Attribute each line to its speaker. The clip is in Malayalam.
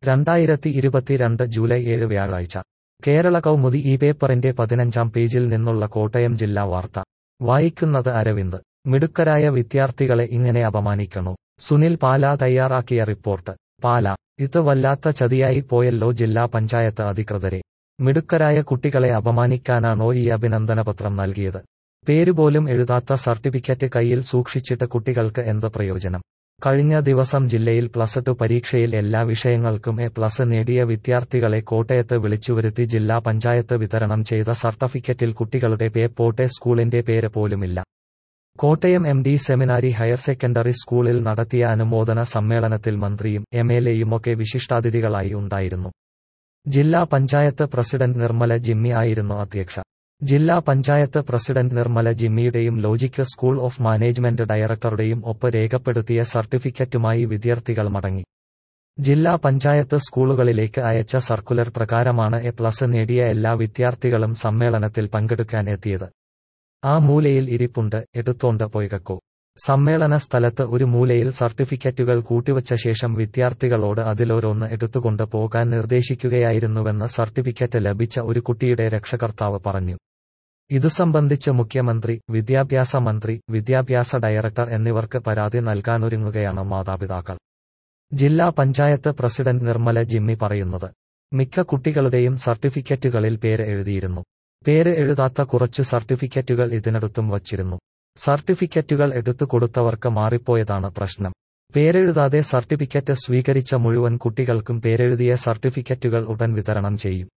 Speaker 1: രണ്ടായിരത്തി ഇരുപത്തിരണ്ട് ജൂലൈ ഏഴ് വ്യാഴാഴ്ച കേരള കൗമുദി ഈ പേപ്പറിന്റെ പതിനഞ്ചാം പേജിൽ നിന്നുള്ള കോട്ടയം ജില്ലാ വാർത്ത വായിക്കുന്നത് അരവിന്ദ് മിടുക്കരായ വിദ്യാർത്ഥികളെ ഇങ്ങനെ അപമാനിക്കണോ സുനിൽ പാല തയ്യാറാക്കിയ റിപ്പോർട്ട് പാല ഇത് വല്ലാത്ത ചതിയായി പോയല്ലോ ജില്ലാ പഞ്ചായത്ത് അധികൃതരെ മിടുക്കരായ കുട്ടികളെ അപമാനിക്കാനാണോ ഈ അഭിനന്ദനപത്രം നൽകിയത് പേരുപോലും എഴുതാത്ത സർട്ടിഫിക്കറ്റ് കയ്യിൽ സൂക്ഷിച്ചിട്ട് കുട്ടികൾക്ക് എന്ത് പ്രയോജനം കഴിഞ്ഞ ദിവസം ജില്ലയിൽ പ്ലസ് ടു പരീക്ഷയിൽ എല്ലാ വിഷയങ്ങൾക്കും എ പ്ലസ് നേടിയ വിദ്യാർത്ഥികളെ കോട്ടയത്ത് വിളിച്ചുവരുത്തി ജില്ലാ പഞ്ചായത്ത് വിതരണം ചെയ്ത സർട്ടിഫിക്കറ്റിൽ കുട്ടികളുടെ പേ പോട്ടെ സ്കൂളിന്റെ പേര് പോലുമില്ല Kottayam M D seminary higher secondary സ്കൂളിൽ നടത്തിയ അനുമോദന സമ്മേളനത്തിൽ മന്ത്രിയും എം എൽ എയുമൊക്കെ വിശിഷ്ടാതിഥികളായി ഉണ്ടായിരുന്നു ജില്ലാ പഞ്ചായത്ത് പ്രസിഡന്റ് നിർമ്മല ജിമ്മി ആയിരുന്നു അധ്യക്ഷ ജില്ലാ പഞ്ചായത്ത് പ്രസിഡന്റ് നിർമ്മല ജിമ്മിയുടെയും ലോജിക് സ്കൂൾ ഓഫ് മാനേജ്മെന്റ് ഡയറക്ടറുടെയും ഒപ്പ് രേഖപ്പെടുത്തിയ സർട്ടിഫിക്കറ്റുമായി വിദ്യാർത്ഥികൾ മടങ്ങി ജില്ലാ പഞ്ചായത്ത് സ്കൂളുകളിലേക്ക് അയച്ച സർക്കുലർ പ്രകാരമാണ് എ പ്ലസ് നേടിയ എല്ലാ വിദ്യാർത്ഥികളും സമ്മേളനത്തിൽ പങ്കെടുക്കാൻ എത്തിയത് ആ മൂലയിൽ ഇരിപ്പുണ്ട് എടുത്തോണ്ട് പോയികക്കോ സമ്മേളന സ്ഥലത്ത് ഒരു മൂലയിൽ സർട്ടിഫിക്കറ്റുകൾ കൂട്ടിവച്ച ശേഷം വിദ്യാർത്ഥികളോട് അതിലോരോന്ന് എടുത്തുകൊണ്ട് പോകാൻ നിർദ്ദേശിക്കുകയായിരുന്നുവെന്ന് സർട്ടിഫിക്കറ്റ് ലഭിച്ച ഒരു കുട്ടിയുടെ രക്ഷകർത്താവ് പറഞ്ഞു ഇതു സംബന്ധിച്ച് മുഖ്യമന്ത്രി വിദ്യാഭ്യാസ മന്ത്രി വിദ്യാഭ്യാസ ഡയറക്ടർ എന്നിവർക്ക് പരാതി നൽകാനൊരുങ്ങുകയാണ് മാതാപിതാക്കൾ ജില്ലാ പഞ്ചായത്ത് പ്രസിഡന്റ് നിർമ്മല ജിമ്മി പറയുന്നത് മിക്ക കുട്ടികളുടെയും സർട്ടിഫിക്കറ്റുകളിൽ പേര് എഴുതിയിരുന്നു പേര് എഴുതാത്ത കുറച്ച് സർട്ടിഫിക്കറ്റുകൾ ഇതിനടുത്തും വച്ചിരുന്നു സർട്ടിഫിക്കറ്റുകൾ എടുത്തു കൊടുത്തവർക്ക് മാറിപ്പോയതാണ് പ്രശ്നം പേരെഴുതാതെ സർട്ടിഫിക്കറ്റ് സ്വീകരിച്ച മുഴുവൻ കുട്ടികൾക്കും പേരെഴുതിയ സർട്ടിഫിക്കറ്റുകൾ ഉടൻ വിതരണം ചെയ്യും